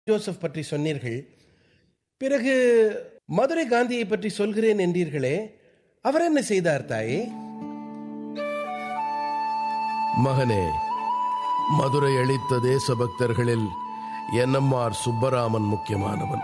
Joseph பற்றி சொன்னீர்கள் பிறகு மதுரை காந்தியை பற்றி சொல்கிறேன் என்றீர்களே அவர் என்ன செய்தார் தாயே மகனே மதுரை அளித்த தேசபக்தர்களில் என்எம்ஆர் சுப்பராமன் முக்கியமானவன்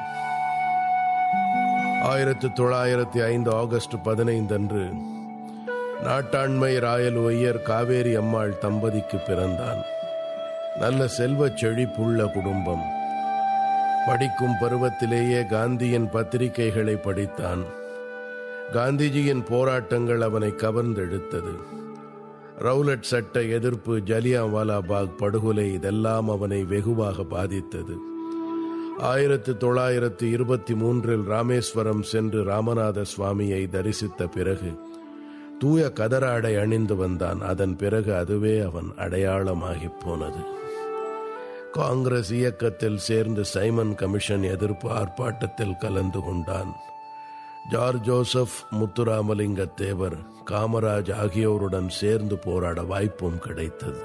ஆயிரத்தி தொள்ளாயிரத்தி ஐந்து ஆகஸ்ட் பதினைந்து அன்று நாட்டாண்மை ராயல் ஒய்யர் காவேரி அம்மாள் தம்பதிக்கு பிறந்தான் நல்ல செல்வச் செழிப்புள்ள குடும்பம் படிக்கும் பருவத்திலேயே காந்தியின் பத்திரிகைகளை படித்தான் காந்திஜியின் போராட்டங்கள் அவனை கவர்ந்தெடுத்தது ரவுலட் சட்ட எதிர்ப்பு ஜலியாவாலா பாக் படுகொலை இதெல்லாம் அவனை வெகுவாக பாதித்தது ஆயிரத்து தொள்ளாயிரத்து இருபத்தி மூன்றில் ராமேஸ்வரம் சென்று ராமநாத சுவாமியை தரிசித்த பிறகு தூய கதராடை அணிந்து வந்தான் அதன் பிறகு அதுவே அவன் அடையாளமாகிப் போனது காங்கிரஸ் இயக்கத்தில் சேர்ந்து சைமன் கமிஷன் எதிர்ப்பு ஆர்ப்பாட்டத்தில் கலந்து கொண்டான் ஜார்ஜ் ஜோசப் முத்துராமலிங்க தேவர் காமராஜ் ஆகியோருடன் சேர்ந்து போராட வாய்ப்பும் கிடைத்தது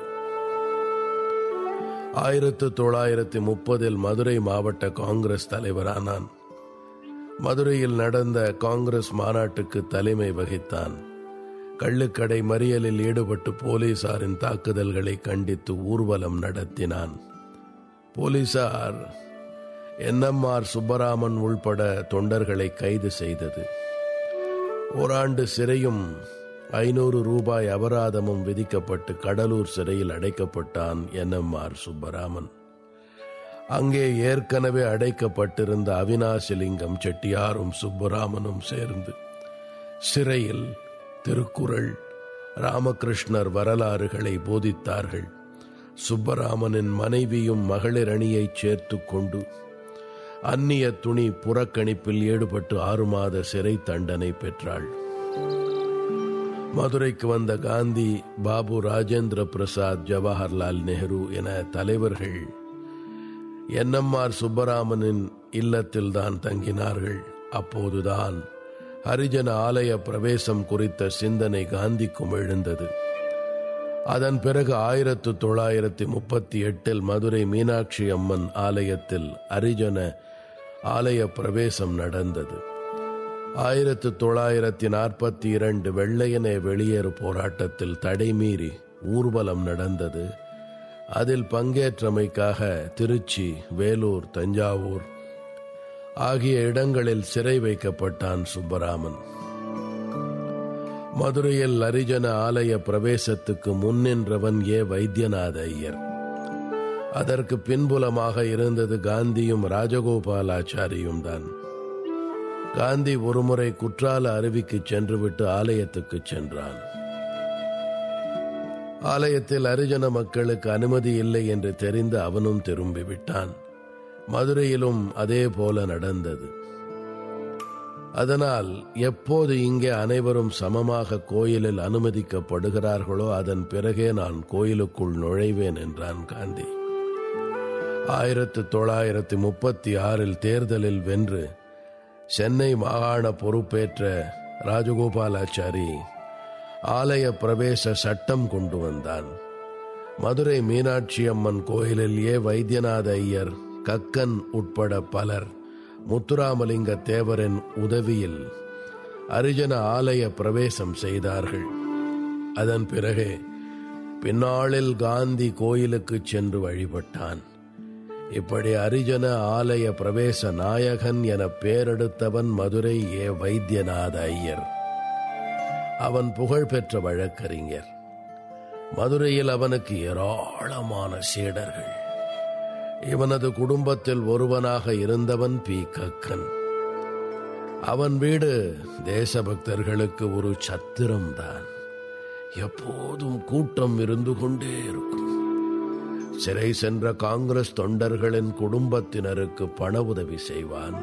ஆயிரத்து தொள்ளாயிரத்தி முப்பதில் மதுரை மாவட்ட காங்கிரஸ் தலைவரானான் மதுரையில் நடந்த காங்கிரஸ் மாநாட்டுக்கு தலைமை வகித்தான் கள்ளுக்கடை மறியலில் ஈடுபட்டு போலீசாரின் தாக்குதல்களை கண்டித்து ஊர்வலம் நடத்தினான் போலீசார் என்எம்ஆர் சுப்பராமன் உள்பட தொண்டர்களை கைது செய்தது ஓராண்டு சிறையும் ஐநூறு ரூபாய் அபராதமும் விதிக்கப்பட்டு கடலூர் சிறையில் அடைக்கப்பட்டான் என்எம்ஆர் சுப்பராமன் அங்கே ஏற்கனவே அடைக்கப்பட்டிருந்த அவினாசிலிங்கம் செட்டியாரும் சுப்பராமனும் சேர்ந்து சிறையில் திருக்குறள் ராமகிருஷ்ணர் வரலாறுகளை போதித்தார்கள் சுப்பராமனின் மனைவியும் மகளிர் அணியைச் சேர்த்து கொண்டு அந்நிய துணி புறக்கணிப்பில் ஈடுபட்டு ஆறு மாத சிறை தண்டனை பெற்றாள் மதுரைக்கு வந்த காந்தி பாபு ராஜேந்திர பிரசாத் ஜவஹர்லால் நேரு என தலைவர்கள் என்எம்ஆர் சுப்பராமனின் இல்லத்தில் தான் தங்கினார்கள் அப்போதுதான் ஹரிஜன ஆலய பிரவேசம் குறித்த சிந்தனை காந்திக்கும் எழுந்தது அதன் பிறகு ஆயிரத்து தொள்ளாயிரத்தி முப்பத்தி எட்டில் மதுரை மீனாட்சி அம்மன் ஆலயத்தில் அரிஜன ஆலய பிரவேசம் நடந்தது ஆயிரத்து தொள்ளாயிரத்தி நாற்பத்தி இரண்டு வெள்ளையனே வெளியேறு போராட்டத்தில் தடைமீறி ஊர்வலம் நடந்தது அதில் பங்கேற்றமைக்காக திருச்சி வேலூர் தஞ்சாவூர் ஆகிய இடங்களில் சிறை வைக்கப்பட்டான் சுப்பராமன் மதுரையில் அரிஜன ஆலய பிரவேசத்துக்கு முன்னின்றவன் ஏ வைத்தியநாத ஐயர் அதற்கு பின்புலமாக இருந்தது காந்தியும் ராஜகோபாலாச்சாரியும் தான் காந்தி ஒருமுறை குற்றால அருவிக்கு சென்றுவிட்டு ஆலயத்துக்கு சென்றான் ஆலயத்தில் அரிஜன மக்களுக்கு அனுமதி இல்லை என்று தெரிந்து அவனும் திரும்பிவிட்டான் மதுரையிலும் அதே போல நடந்தது அதனால் எப்போது இங்கே அனைவரும் சமமாக கோயிலில் அனுமதிக்கப்படுகிறார்களோ அதன் பிறகே நான் கோயிலுக்குள் நுழைவேன் என்றான் காந்தி ஆயிரத்து தொள்ளாயிரத்தி முப்பத்தி ஆறில் தேர்தலில் வென்று சென்னை மாகாண பொறுப்பேற்ற ராஜகோபாலாச்சாரி ஆலய பிரவேச சட்டம் கொண்டு வந்தான் மதுரை மீனாட்சி அம்மன் கோயிலில் ஏ வைத்தியநாத ஐயர் கக்கன் உட்பட பலர் முத்துராமலிங்க தேவரின் உதவியில் அரிஜன ஆலய பிரவேசம் செய்தார்கள் அதன் பிறகு பின்னாளில் காந்தி கோயிலுக்கு சென்று வழிபட்டான் இப்படி அரிஜன ஆலய பிரவேச நாயகன் என பெயரெடுத்தவன் மதுரை ஏ வைத்தியநாத ஐயர் அவன் புகழ்பெற்ற வழக்கறிஞர் மதுரையில் அவனுக்கு ஏராளமான சீடர்கள் இவனது குடும்பத்தில் ஒருவனாக இருந்தவன் பி கக்கன் அவன் வீடு தேசபக்தர்களுக்கு ஒரு சத்திரம்தான் எப்போதும் கூட்டம் இருந்து கொண்டே இருக்கும் சிறை சென்ற காங்கிரஸ் தொண்டர்களின் குடும்பத்தினருக்கு பண உதவி செய்வான்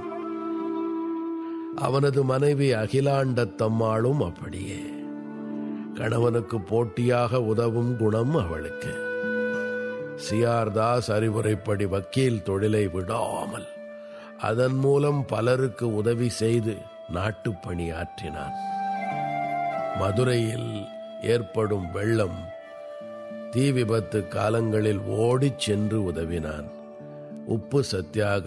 அவனது மனைவி அகிலாண்டத்தம்மாளும் அப்படியே கணவனுக்கு போட்டியாக உதவும் குணம் அவளுக்கு சிஆர் தாஸ் அறிவுரைப்படி வக்கீல் தொழிலை விடாமல் அதன் மூலம் பலருக்கு உதவி செய்து நாட்டுப் பணியாற்றினான் மதுரையில் ஏற்படும் வெள்ளம் தீ விபத்து காலங்களில் ஓடிச் சென்று உதவினான் உப்பு சத்தியாக